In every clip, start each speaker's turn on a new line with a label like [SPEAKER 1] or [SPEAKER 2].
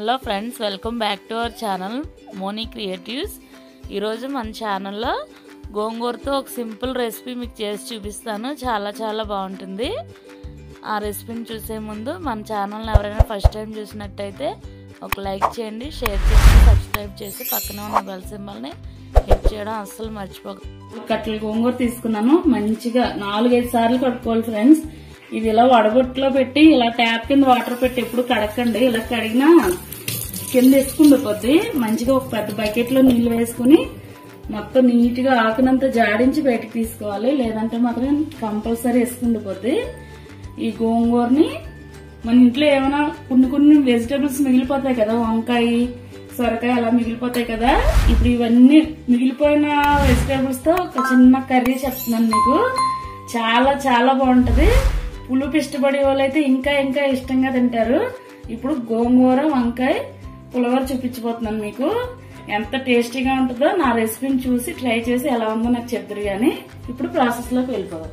[SPEAKER 1] hello friends welcome back to our channel Moni creatives ఈరోజు మన ఛానల్లో గోంగూరతో ఒక సింపుల్ రెసిపీ మీకు చేసి చూపిస్తాను చాలా చాలా బాగుంటుంది ఆ రెసిపీని చూసే ముందు మన ఛానల్ని ఎవరైనా ఫస్ట్ టైం చూసినట్టయితే ఒక లైక్ చేయండి షేర్ చేసి సబ్స్క్రైబ్ చేసి పక్కన ఉన్న బెల్ సింబల్ని హిట్ చేయడం అస్సలు మర్చిపోక కట్టెల గోంగూర తీసుకున్నాను మంచిగా నాలుగైదు సార్లు కడుక్కోవాలి ఫ్రెండ్స్ ఇది ఇలా వడగొట్టులో పెట్టి ఇలా ట్యాప్ కింద వాటర్ పెట్టి ఎప్పుడు కడకండి ఇలా కడిగినా కింద వేసుకుండిపోద్ది మంచిగా ఒక పెద్ద బకెట్ లో నీళ్లు వేసుకుని మొత్తం నీట్ గా ఆకునంతా జాడించి బయటకు తీసుకోవాలి లేదంటే మాత్రం కంపల్సరీ వేసుకుండిపోద్ది ఈ గోంగూరని మన ఇంట్లో ఏమైనా కొన్ని కొన్ని వెజిటేబుల్స్ మిగిలిపోతాయి కదా వంకాయ సొరకాయ అలా మిగిలిపోతాయి కదా ఇప్పుడు ఇవన్నీ మిగిలిపోయిన వెజిటేబుల్స్ తో ఒక చిన్న కర్రీ చెప్తున్నాను మీకు చాలా చాలా బాగుంటది పులుపు ఇష్టపడే వాళ్ళైతే ఇంకా ఇంకా ఇష్టంగా తింటారు ఇప్పుడు గోంగూర వంకాయ పులవర చూపించబోతున్నాను మీకు ఎంత టేస్టీగా ఉంటుందో నా రెసిపీని చూసి ట్రై చేసి ఎలా ఉందో నాకు చెప్తారు కానీ ఇప్పుడు ప్రాసెస్ లోకి వెళ్ళిపోవాలి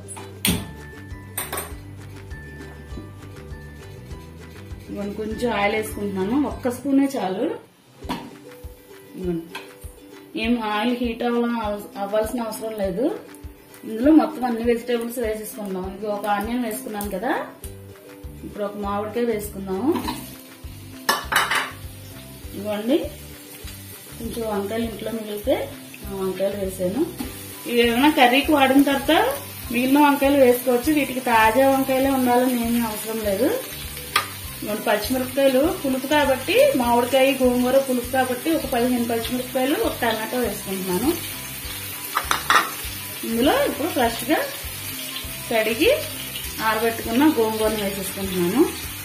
[SPEAKER 1] ఇవన్నీ కొంచెం ఆయిల్ వేసుకుంటున్నాను ఒక్క స్పూనే చాలు ఇవ్వండి ఏం ఆయిల్ హీట్ అవ్వాల అవ్వాల్సిన అవసరం లేదు ఇందులో మొత్తం అన్ని వెజిటేబుల్స్ వేసేసుకుందాం ఇది ఒక ఆనియన్ వేసుకున్నాను కదా ఇప్పుడు ఒక మామిడికాయ వేసుకుందాము ఇవ్వండి కొంచెం వంకాయలు ఇంట్లో మిగిలితే ఆ వంకాయలు వేసాను ఇవి ఏమైనా కర్రీకి వాడిన తర్వాత మిగిలిన వంకాయలు వేసుకోవచ్చు వీటికి తాజా వంకాయలే ఉండాలని ఏమీ అవసరం లేదు ఇవ్వండి పచ్చిమిరపకాయలు పులుపు కాబట్టి మామిడికాయ గోంగూర పులుపు కాబట్టి ఒక పదిహేను పచ్చిమిరపకాయలు ఒక టమాటో వేసుకుంటున్నాను ఇందులో ఇప్పుడు ఫ్రెష్ గా కడిగి ఆరబెట్టుకున్న గోంగూరను వేసేసుకుంటున్నాను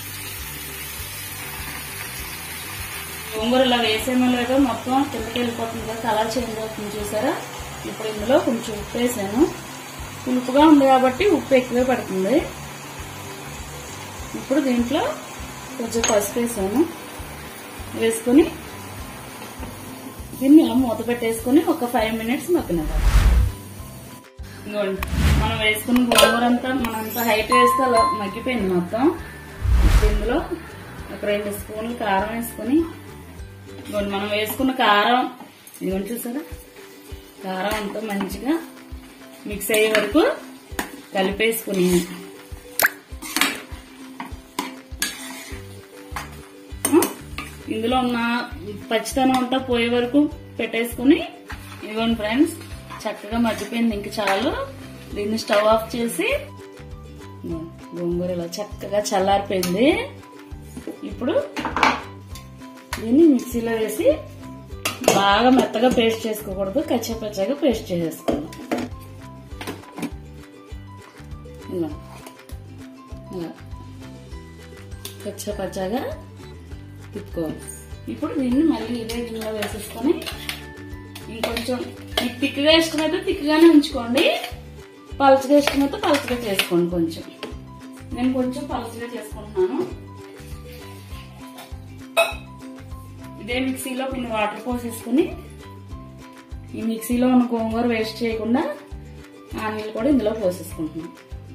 [SPEAKER 1] గోంగూర ఇలా వేసేమో లేదో మొత్తం కిందకి వెళ్ళిపోతుంది కదా కలర్ చేంజ్ అవుతుంది చూసారా ఇప్పుడు ఇందులో కొంచెం ఉప్పు వేసాను పులుపుగా ఉంది కాబట్టి ఉప్పు ఎక్కువే పడుతుంది ఇప్పుడు దీంట్లో కొంచెం పసుపు వేసాను వేసుకుని దీన్ని ఇలా మూత పెట్టేసుకుని ఒక ఫైవ్ మినిట్స్ మగ్గనివ్వాలి ఇదిగోండి మనం వేసుకున్న గోంగూర అంతా మనంత హైట్ వేస్తే అలా మగ్గిపోయింది మొత్తం ఇప్పుడు ఇందులో ఒక రెండు స్పూన్లు కారం వేసుకుని ఇదిగోండి మనం వేసుకున్న కారం ఇదిగోండి చూసారా కారం అంతా మంచిగా మిక్స్ అయ్యే వరకు కలిపేసుకుని ఇందులో ఉన్న పచ్చితనం అంతా పోయే వరకు పెట్టేసుకుని ఇదిగోండి ఫ్రెండ్స్ చక్కగా మగ్గిపోయింది ఇంక చాలు దీన్ని స్టవ్ ఆఫ్ చేసి గోంగూర ఇలా చక్కగా చల్లారిపోయింది ఇప్పుడు దీన్ని మిక్సీలో వేసి బాగా మెత్తగా పేస్ట్ చేసుకోకూడదు కచ్చపచ్చగా పేస్ట్ చేసేసుకోవాలి ఇలా ఇలా కచ్చపచ్చగా తిప్పుకోవాలి ఇప్పుడు దీన్ని మళ్ళీ ఇదే గిన్నెలో వేసేసుకొని ఇంకొంచెం మీకు తిక్కుగా ఇష్టమైతే తిక్కుగానే ఉంచుకోండి పలచగా ఇష్టమైతే పలచగా చేసుకోండి కొంచెం నేను కొంచెం పలచగా చేసుకుంటున్నాను ఇదే మిక్సీలో కొన్ని వాటర్ పోసేసుకుని ఈ మిక్సీలో ఉన్న గోంగూర వేస్ట్ చేయకుండా ఆ నీళ్ళు కూడా ఇందులో పోసేసుకుంటున్నాను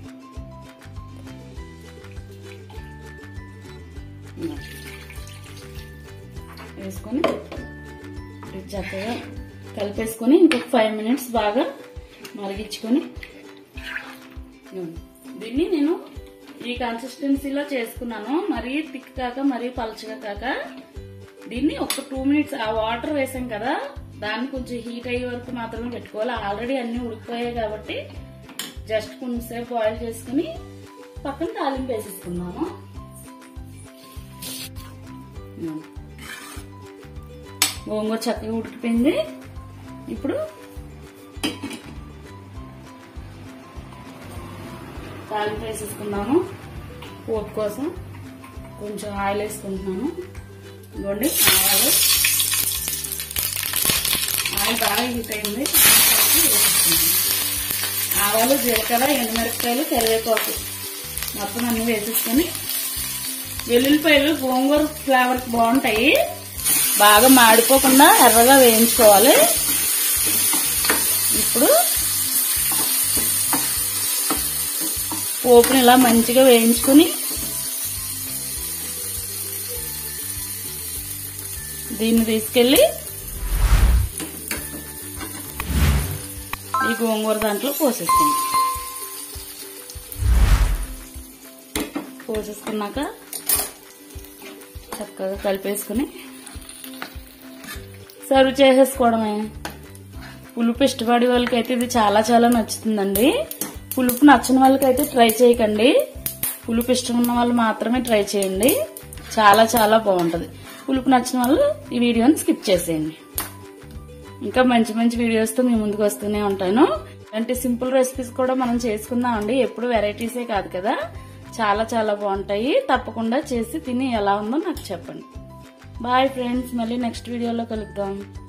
[SPEAKER 1] వేసుకొని చక్కగా కలిపేసుకొని ఇంకొక ఫైవ్ మినిట్స్ బాగా మరిగించుకొని దీన్ని నేను ఈ కన్సిస్టెన్సీలో చేసుకున్నాను మరీ థిక్ కాక మరీ పలచగా కాక దీన్ని ఒక టూ మినిట్స్ ఆ వాటర్ వేసాం కదా దాన్ని కొంచెం హీట్ అయ్యే వరకు మాత్రమే పెట్టుకోవాలి ఆల్రెడీ అన్ని ఉడికిపోయాయి కాబట్టి జస్ట్ కొంచెంసేపు బాయిల్ చేసుకుని పక్కన తాలింపు వేసేసుకున్నాము గోంగూర చక్కగా ఉడికిపోయింది ఇప్పుడు తాలింపు వేసేసుకున్నాము పోపు కోసం కొంచెం ఆయిల్ వేసుకుంటున్నాను ఇవ్వండి ఆవాలు ఆయిల్ బాగా హీట్ అయింది వేసేసుకున్నాను ఆవాలు జీలకర్ర ఎండుమిరపకాయలు కరివేపాకు మొత్తం అన్ని వేసేసుకొని వెల్లుల్లిపాయలు గోంగూర ఫ్లేవర్ బాగుంటాయి బాగా మాడిపోకుండా ఎర్రగా వేయించుకోవాలి ఇప్పుడు పోపుని ఇలా మంచిగా వేయించుకుని దీన్ని తీసుకెళ్ళి ఈ గోంగూర దాంట్లో పోసేసుకుందాం పోసేసుకున్నాక చక్కగా కలిపేసుకుని సర్వ్ చేసేసుకోవడమే పులుపు ఇష్టపడే వాళ్ళకైతే ఇది చాలా చాలా నచ్చుతుందండి పులుపు నచ్చని వాళ్ళకైతే ట్రై చేయకండి పులుపు ఇష్టం ఉన్న వాళ్ళు మాత్రమే ట్రై చేయండి చాలా చాలా బాగుంటుంది పులుపు నచ్చిన వాళ్ళు ఈ వీడియోని స్కిప్ చేసేయండి ఇంకా మంచి మంచి వీడియోస్తో మీ ముందుకు వస్తూనే ఉంటాను అంటే సింపుల్ రెసిపీస్ కూడా మనం చేసుకుందామండి ఎప్పుడు వెరైటీసే కాదు కదా చాలా చాలా బాగుంటాయి తప్పకుండా చేసి తిని ఎలా ఉందో నాకు చెప్పండి బాయ్ ఫ్రెండ్స్ మళ్ళీ నెక్స్ట్ వీడియోలో కలుద్దాం